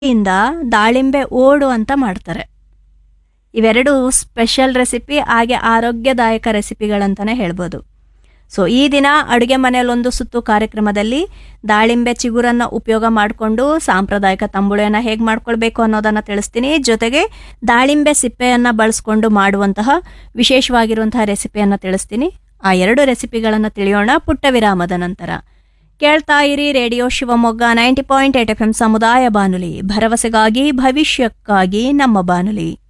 ಇಂದ ದಾಳಿಂಬೆ ಓಡು ಅಂತ ಮಾಡ್ತಾರೆ ಇವೆರಡು ಸ್ಪೆಷಲ್ ರೆಸಿಪಿ ಹಾಗೆ ಆರೋಗ್ಯದಾಯಕ ರೆಸಿಪಿಗಳಂತಲೇ ಹೇಳ್ಬೋದು ಸೊ ಈ ದಿನ ಅಡುಗೆ ಮನೆಯಲ್ಲೊಂದು ಸುತ್ತು ಕಾರ್ಯಕ್ರಮದಲ್ಲಿ ದಾಳಿಂಬೆ ಚಿಗುರನ್ನು ಉಪಯೋಗ ಮಾಡಿಕೊಂಡು ಸಾಂಪ್ರದಾಯಿಕ ತಂಬುಳಿಯನ್ನು ಹೇಗೆ ಮಾಡ್ಕೊಳ್ಬೇಕು ಅನ್ನೋದನ್ನು ತಿಳಿಸ್ತೀನಿ ಜೊತೆಗೆ ದಾಳಿಂಬೆ ಸಿಪ್ಪೆಯನ್ನು ಬಳಸ್ಕೊಂಡು ಮಾಡುವಂತಹ ವಿಶೇಷವಾಗಿರುವಂತಹ ರೆಸಿಪಿಯನ್ನು ತಿಳಿಸ್ತೀನಿ ಆ ಎರಡು ರೆಸಿಪಿಗಳನ್ನು ತಿಳಿಯೋಣ ಪುಟ್ಟ ವಿರಾಮದ ನಂತರ ಕೇಳ್ತಾ ಇರಿ radio Shivamogga ninety point eight F M ಸಮುದಾಯ ಬಾನುಲಿ ಭರವಸೆಗಾಗಿ ಭವಿಷ್ಯಕ್ಕಾಗಿ ನಮ್ಮ ಬಾನುಲಿ